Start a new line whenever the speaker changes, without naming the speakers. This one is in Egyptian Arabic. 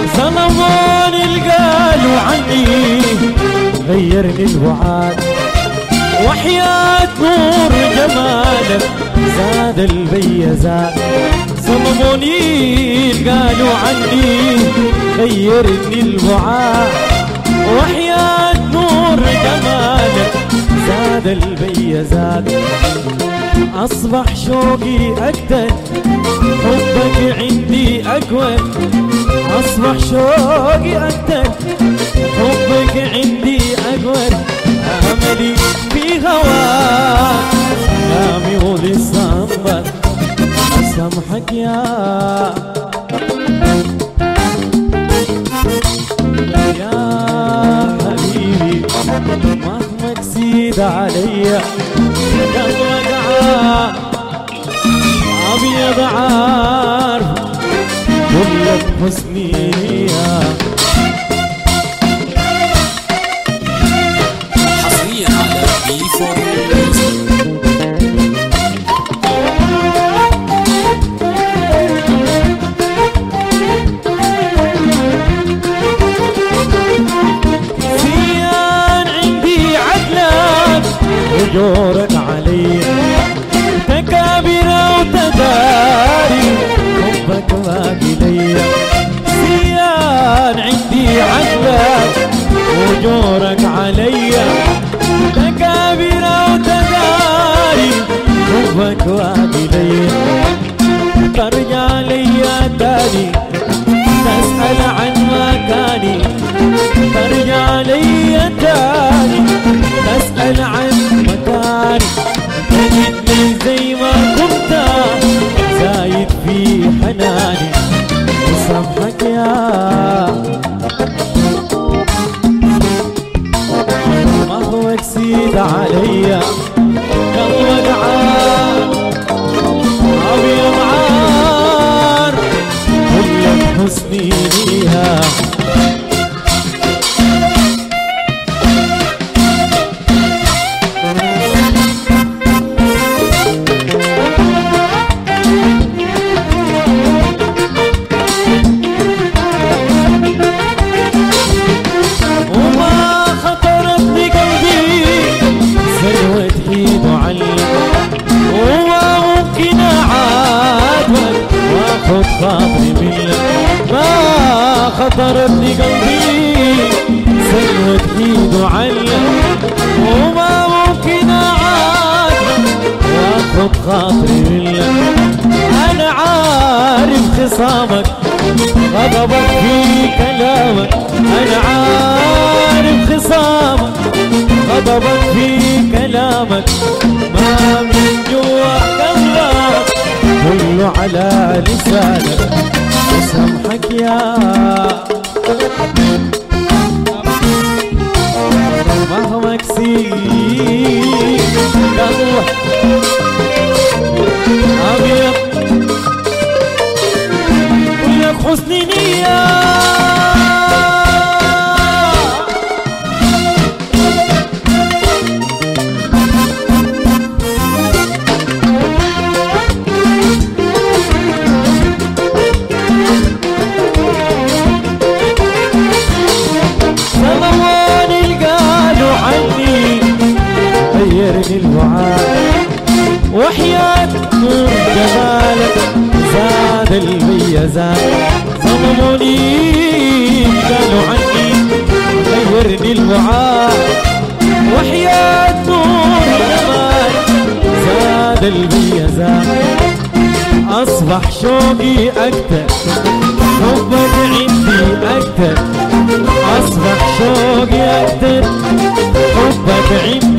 ظلموني القالوا عني غيرني الوعاد وحياة نور جمالك زاد البي زاد ظلموني قالوا عني غيرني الوعاد وحياة نور جمالك زاد البي زاد أصبح شوقي أكتر حبك عندي أقوى أصبح شوقي أكتر حبك عندي أقوى أملي في هواك كلامي ولسانك أسامحك يا يا حبيبي مهما تزيد عليا قلبك عار أبيض عارف كلك حسني يا
حصريا على بي فور ميوزك
زيان عندي عدلك وجورك علي تكابر وتداري حبك باقي ليا زيان عندي عدلك وجورك علي تكابر وتداري حبك باقي ليا ترجع ليا تاني تسأل عن مكاني ترجع لي تاني تسأل عن مكاني تجدني زي ما كنت زايد في حناني وسامحك يا ما هو تزيد عليا قلبك عار أبيض عار كلك حسني ليها وما خطرت بقلبي سلوة ايد وعلم وما ممكن اعاتبك واخد خاطري منك ما خطرت بقلبي سلوة ايد وعلم وما ممكن اعاتبك واخد خاطري منك انا عارف خصامك غضبك في كلامك انا عارف خصامك غضبك في كلامك ما من جوا قلبك كله على لسانك وسامحك يا مهما كسير قلبك أبيض كلك حسن نية سلواني القالوا عني غيرني الوعاد وحياة نور جمالك زاد المية زاد ظلموني قالوا عني غيرني الوعاد وحياة نور جمالك زاد المية زاد أصبح شوقي أكتر حبك عندي أكتر أصبح شوقي أكتر حبك عندي